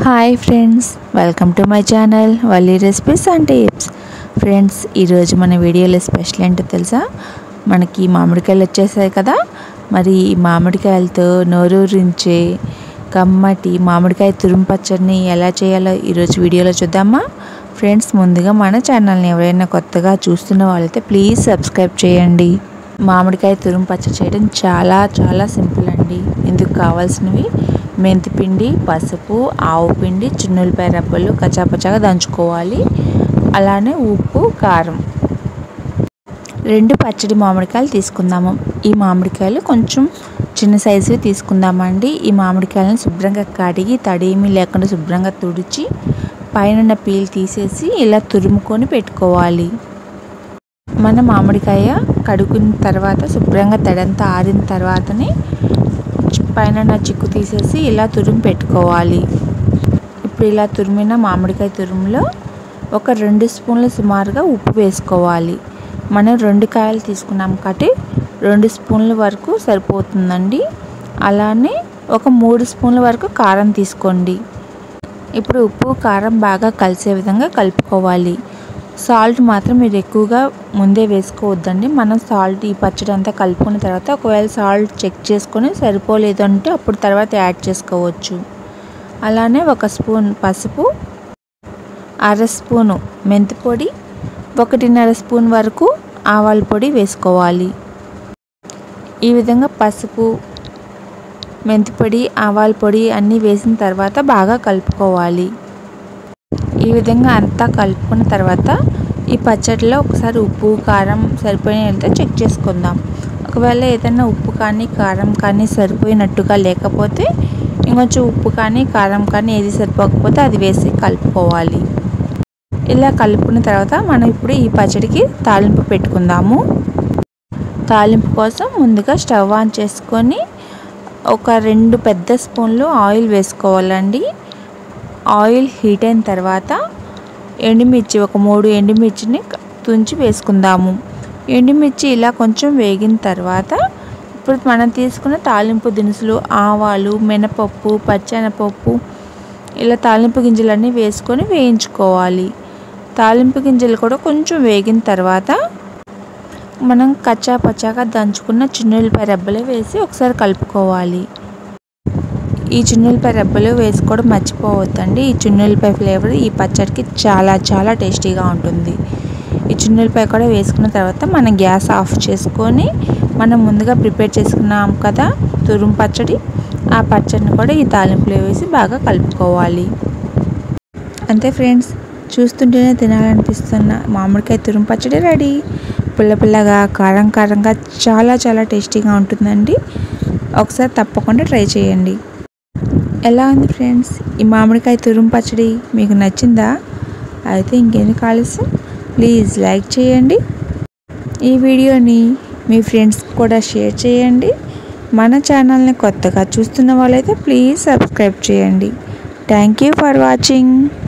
hi friends welcome to my channel Valli recipes and tips friends ఈరోజు మన వీడియోలో special ఏంటో తెలుసా మనకి మామిడికాయలు వచ్చేసాయి కదా మరి ఈ మామిడికాయలతో నోరూరించే కమ్మటి మామిడికాయ తురుము పచ్చడిని ఎలా చేయాలో ఈరోజు వీడియోలో చూద్దామా ఫ్రెండ్స్ ముందుగా మన ఛానల్ని ఎవరైనా కొత్తగా చూస్తున్న వాళ్ళైతే ప్లీజ్ సబ్స్క్రైబ్ చేయండి మామిడికాయ తురుము పచ్చడి చేయడం చాలా చాలా సింపుల్ అండి ఇందుకు కావాల్సినవి మెంతిపిండి పసుపు ఆవు పిండి చిన్నులపాయ రబ్బలు కచాపచాగా దంచుకోవాలి అలానే ఉప్పు కారం రెండు పచ్చడి మామిడికాయలు తీసుకుందాము ఈ మామిడికాయలు కొంచెం చిన్న సైజువి తీసుకుందామండి ఈ మామిడికాయలను శుభ్రంగా కడిగి తడేమీ లేకుండా శుభ్రంగా తుడిచి పైన పీల్ తీసేసి ఇలా తురుముకొని పెట్టుకోవాలి మన మామిడికాయ కడుగున్న తర్వాత శుభ్రంగా తడంతా ఆరిన తర్వాతనే పైన నా చిక్కు తీసేసి ఇలా తురుము పెట్టుకోవాలి ఇప్పుడు ఇలా తురిమిన మామిడికాయ తురుములో ఒక రెండు స్పూన్ల సుమారుగా ఉప్పు వేసుకోవాలి మనం రెండు కాయలు తీసుకున్నాం కాబట్టి రెండు స్పూన్ల వరకు సరిపోతుందండి అలానే ఒక మూడు స్పూన్ల వరకు కారం తీసుకోండి ఇప్పుడు ఉప్పు కారం బాగా కలిసే విధంగా కలుపుకోవాలి సాల్ట్ మాత్రం మీరు ఎక్కువగా ముందే వేసుకోవద్దండి మనం సాల్ట్ ఈ పచ్చడి అంతా కలుపుకున్న తర్వాత ఒకవేళ సాల్ట్ చెక్ చేసుకొని సరిపోలేదు అంటే అప్పుడు తర్వాత యాడ్ చేసుకోవచ్చు అలానే ఒక స్పూన్ పసుపు అర స్పూను మెంతి పొడి ఒకటిన్నర స్పూన్ వరకు ఆవాల పొడి వేసుకోవాలి ఈ విధంగా పసుపు మెంతిపొడి ఆవాల పొడి అన్నీ వేసిన తర్వాత బాగా కలుపుకోవాలి ఈ విధంగా అంతా కలుపుకున్న తర్వాత ఈ పచ్చడిలో ఒకసారి ఉప్పు కారం సరిపోయినట్టు చెక్ చేసుకుందాం ఒకవేళ ఏదైనా ఉప్పు కానీ కారం కానీ సరిపోయినట్టుగా లేకపోతే ఇంకొంచెం ఉప్పు కానీ కారం కానీ ఏది సరిపోకపోతే అది వేసి కలుపుకోవాలి ఇలా కలుపుకున్న తర్వాత మనం ఇప్పుడు ఈ పచ్చడికి తాలింపు పెట్టుకుందాము తాలింపు కోసం ముందుగా స్టవ్ ఆన్ చేసుకొని ఒక రెండు పెద్ద స్పూన్లు ఆయిల్ వేసుకోవాలండి ఆయిల్ హీట్ అయిన తర్వాత ఎండుమిర్చి ఒక మూడు ఎండుమిర్చిని తుంచి వేసుకుందాము ఎండుమిర్చి ఇలా కొంచెం వేగిన తర్వాత ఇప్పుడు మనం తీసుకున్న తాలింపు దినుసులు ఆవాలు మినపప్పు పచ్చెనపప్పు ఇలా తాలింపు గింజలన్నీ వేసుకొని వేయించుకోవాలి తాలింపు గింజలు కూడా కొంచెం వేగిన తర్వాత మనం కచ్చా పచ్చాగా దంచుకున్న చిన్నులపాయ రెబ్బలు వేసి ఒకసారి కలుపుకోవాలి ఈ చిన్నులపాయ రెబ్బలు వేసుకోవడం మర్చిపోవద్దండి ఈ చిన్నులపాయ ఫ్లేవర్ ఈ పచ్చడికి చాలా చాలా టేస్టీగా ఉంటుంది ఈ చిన్నులపాయ కూడా వేసుకున్న తర్వాత మనం గ్యాస్ ఆఫ్ చేసుకొని మనం ముందుగా ప్రిపేర్ చేసుకున్నాం కదా తురుము పచ్చడి ఆ పచ్చడిని కూడా ఈ తాలింపులో వేసి బాగా కలుపుకోవాలి అంతే ఫ్రెండ్స్ చూస్తుంటేనే తినాలనిపిస్తున్న మామిడికాయ తురుము పచ్చడి రెడీ పుల్ల పుల్లగా కారం కారంగా చాలా చాలా టేస్టీగా ఉంటుందండి ఒకసారి తప్పకుండా ట్రై చేయండి ఎలా ఉంది ఫ్రెండ్స్ ఈ మామిడికాయ తురుము పచ్చడి మీకు నచ్చిందా అయితే ఇంకెందుకు ఆలస్యం ప్లీజ్ లైక్ చేయండి ఈ వీడియోని మీ ఫ్రెండ్స్ కూడా షేర్ చేయండి మన ఛానల్ని కొత్తగా చూస్తున్న వాళ్ళైతే ప్లీజ్ సబ్స్క్రైబ్ చేయండి థ్యాంక్ యూ ఫర్ వాచింగ్